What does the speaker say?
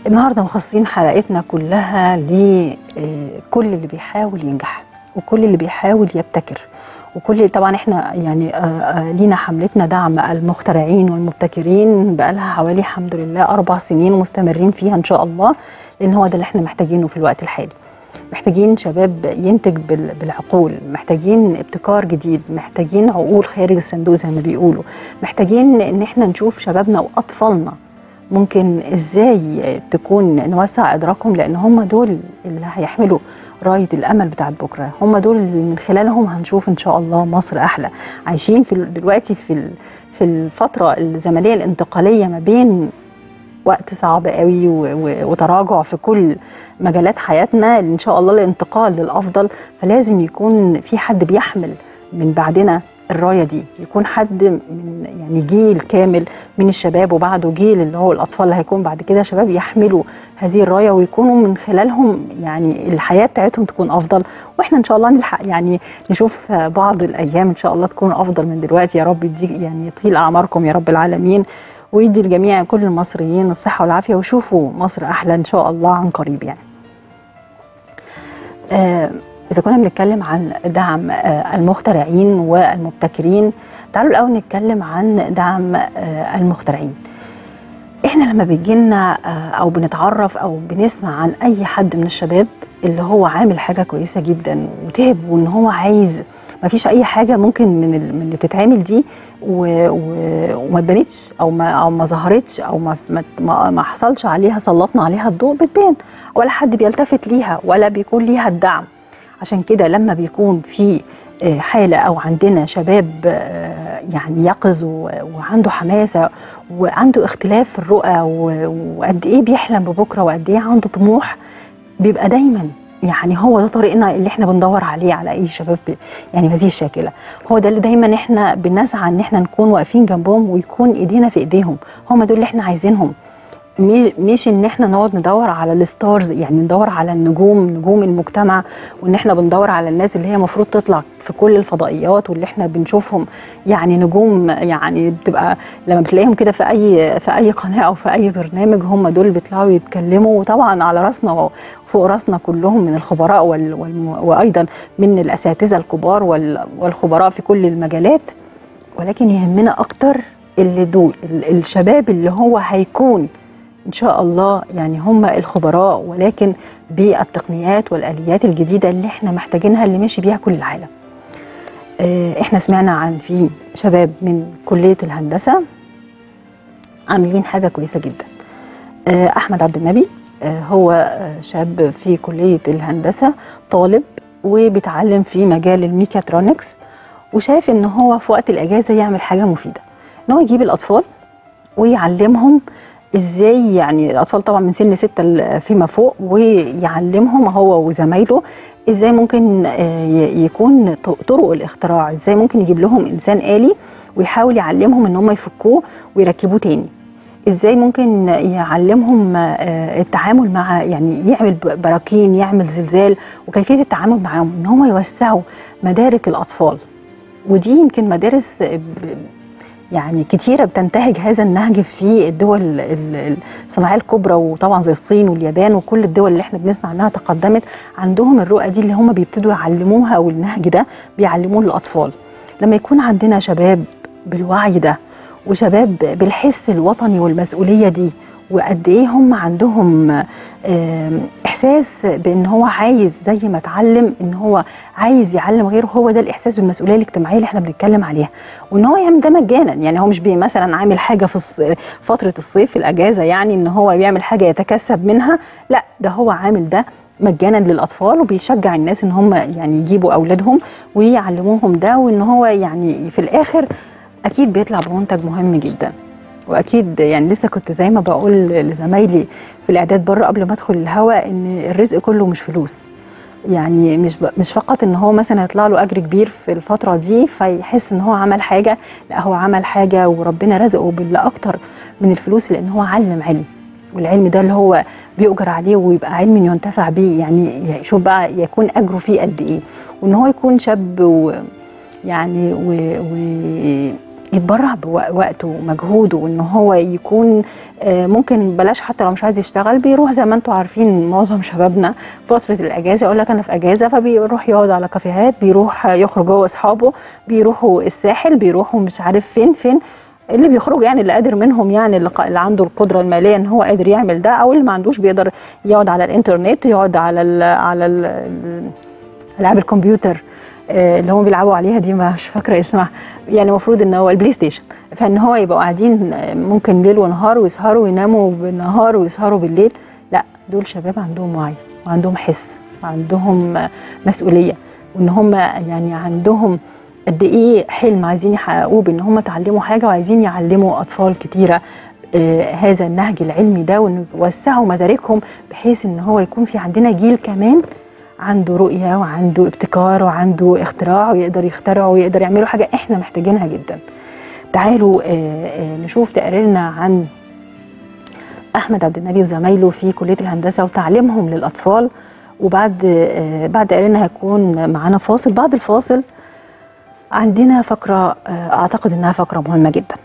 النهارده مخصصين حلقتنا كلها لكل اللي بيحاول ينجح وكل اللي بيحاول يبتكر وكل طبعا احنا يعني آه، آه، لينا حملتنا دعم المخترعين والمبتكرين بقالها حوالي الحمد لله اربع سنين ومستمرين فيها ان شاء الله لان هو ده اللي احنا محتاجينه في الوقت الحالي محتاجين شباب ينتج بال- بالعقول محتاجين ابتكار جديد محتاجين عقول خارج الصندوق زي ما بيقولوا محتاجين ان احنا نشوف شبابنا واطفالنا ممكن ازاي تكون نوسع ادراكهم لان هم دول اللي هيحملوا رايه الامل بتاعت بكره هم دول اللي من خلالهم هنشوف ان شاء الله مصر احلى عايشين في ال- دلوقتي في ال- في الفتره الزمنيه الانتقاليه ما بين وقت صعب قوي و- و- وتراجع في كل مجالات حياتنا ان شاء الله الانتقال للافضل فلازم يكون في حد بيحمل من بعدنا الرايه دي يكون حد من يعني جيل كامل من الشباب وبعده جيل اللي هو الاطفال اللي هيكون بعد كده شباب يحملوا هذه الرايه ويكونوا من خلالهم يعني الحياه بتاعتهم تكون افضل واحنا ان شاء الله نلحق يعني نشوف بعض الايام ان شاء الله تكون افضل من دلوقتي يا رب يديك يعني يطيل اعماركم يا رب العالمين ويدي الجميع كل المصريين الصحه والعافيه ويشوفوا مصر احلى ان شاء الله عن قريب يعني. آه إذا كنا بنتكلم عن دعم آه المخترعين والمبتكرين تعالوا الأول نتكلم عن دعم آه المخترعين إحنا لما بيجيلنا آه أو بنتعرف أو بنسمع عن أي حد من الشباب اللي هو عامل حاجة كويسة جدا وتعب وإن هو عايز ما فيش أي حاجة ممكن من ال- من اللي بتتعمل دي و- و- وما اتبنتش أو ما أو ما ظهرتش أو ما ما- ما ما حصلش عليها سلطنا عليها الضوء بتبان ولا حد بيلتفت ليها ولا بيكون ليها الدعم عشان كده لما بيكون في آه، حالة أو عندنا شباب آه، يعني يقظ و- وعنده حماسة وعنده اختلاف في الرؤى و- وقد إيه بيحلم ببكرة وقد إيه عنده طموح بيبقى دايما يعني هو ده طريقنا اللي احنا بندور عليه على اي شباب ب- يعني بهذه الشاكله هو ده اللي دايما احنا بنسعى ان احنا نكون واقفين جنبهم ويكون ايدينا في ايديهم هم دول اللي احنا عايزينهم مي- مش ان احنا نقعد ندور على الستارز يعني ندور على النجوم نجوم المجتمع وان احنا بندور على الناس اللي هي المفروض تطلع في كل الفضائيات واللي احنا بنشوفهم يعني نجوم يعني بتبقى لما بتلاقيهم كده في اي في اي قناه او في اي برنامج هم دول بيطلعوا يتكلموا وطبعا على راسنا فوق راسنا كلهم من الخبراء وال والم وايضا من الاساتذه الكبار وال والخبراء في كل المجالات ولكن يهمنا اكتر اللي دول ال- الشباب اللي هو هيكون ان شاء الله يعني هم الخبراء ولكن بالتقنيات والاليات الجديده اللي احنا محتاجينها اللي ماشي بيها كل العالم. آه، احنا سمعنا عن في شباب من كليه الهندسه عاملين حاجه كويسه جدا. آه، احمد عبد النبي آه، هو آه، شاب في كليه الهندسه طالب وبيتعلم في مجال الميكاترونكس وشايف ان هو في وقت الاجازه يعمل حاجه مفيده. ان هو يجيب الاطفال ويعلمهم ازاي يعني الاطفال طبعا من سن ستة ل- فيما فوق ويعلمهم هو وزمايله ازاي ممكن آه، ي- يكون ط- طرق الاختراع ازاي ممكن يجيب لهم انسان آلي ويحاول يعلمهم ان هم يفكوه ويركبوه تاني ازاي ممكن يعلمهم آه، التعامل مع يعني يعمل ب- براكين يعمل زلزال وكيفيه التعامل معاهم ان هم يوسعوا مدارك الاطفال ودي يمكن مدارس ب- يعني كتيرة بتنتهج هذا النهج في الدول ال- ال- الصناعية الكبرى وطبعا زي الصين واليابان وكل الدول اللي احنا بنسمع انها تقدمت عندهم الرؤى دي اللي هم بيبتدوا يعلموها او النهج ده بيعلموه للاطفال لما يكون عندنا شباب بالوعي ده وشباب بالحس الوطني والمسؤولية دي وقد ايه هم عندهم آم، احساس بان هو عايز زي ما اتعلم ان هو عايز يعلم غيره هو ده الاحساس بالمسؤوليه الاجتماعيه اللي احنا بنتكلم عليها وان هو يعمل ده مجانا يعني هو مش بي مثلا عامل حاجه في الص- فتره الصيف في الاجازه يعني ان هو بيعمل حاجه يتكسب منها لا ده هو عامل ده مجانا للاطفال وبيشجع الناس ان هم يعني يجيبوا اولادهم ويعلموهم ده وان هو يعني في الاخر اكيد بيطلع بمنتج مهم جدا واكيد يعني لسه كنت زي ما بقول لزمايلي في الاعداد بره قبل ما ادخل الهوا ان الرزق كله مش فلوس يعني مش ب... مش فقط ان هو مثلا يطلع له اجر كبير في الفتره دي فيحس ان هو عمل حاجه لا هو عمل حاجه وربنا رزقه باللي اكتر من الفلوس لان هو علم علم والعلم ده اللي هو بيؤجر عليه ويبقى علم ينتفع بيه يعني شوف بقى يكون اجره فيه قد ايه وان هو يكون شاب و يعني و, و يتبرع بوقته ومجهوده وان هو يكون آه، ممكن بلاش حتى لو مش عايز يشتغل بيروح زي ما انتم عارفين معظم شبابنا فتره الاجازه يقول لك انا في اجازه فبيروح يقعد على كافيهات بيروح يخرج هو واصحابه بيروحوا الساحل بيروحوا مش عارف فين فين اللي بيخرجوا يعني اللي قادر منهم يعني اللي, ق- اللي عنده القدره الماليه ان هو قادر يعمل ده او اللي ما عندوش بيقدر يقعد على الانترنت يقعد على ال على ال- ال- العاب الكمبيوتر آه، اللي هم بيلعبوا عليها دي مش فاكره اسمها يعني المفروض ان هو البلاي ستيشن فان هو يبقوا قاعدين آه، ممكن ليل ونهار ويسهروا ويناموا بالنهار ويسهروا بالليل لا دول شباب عندهم وعي وعندهم حس وعندهم آه، مسؤوليه وان هم يعني عندهم قد ايه حلم عايزين يحققوه بان هم اتعلموا حاجه وعايزين يعلموا اطفال كتيره آه، هذا النهج العلمي ده وان يوسعوا مداركهم بحيث ان هو يكون في عندنا جيل كمان عنده رؤيه وعنده ابتكار وعنده اختراع ويقدر يخترعوا ويقدر يعملوا حاجه احنا محتاجينها جدا. تعالوا آه، آه، نشوف تقريرنا عن احمد عبد النبي وزمايله في كليه الهندسه وتعليمهم للاطفال وبعد آه، بعد تقريرنا هيكون معانا فاصل بعد الفاصل عندنا فقره آه، اعتقد انها فقره مهمه جدا.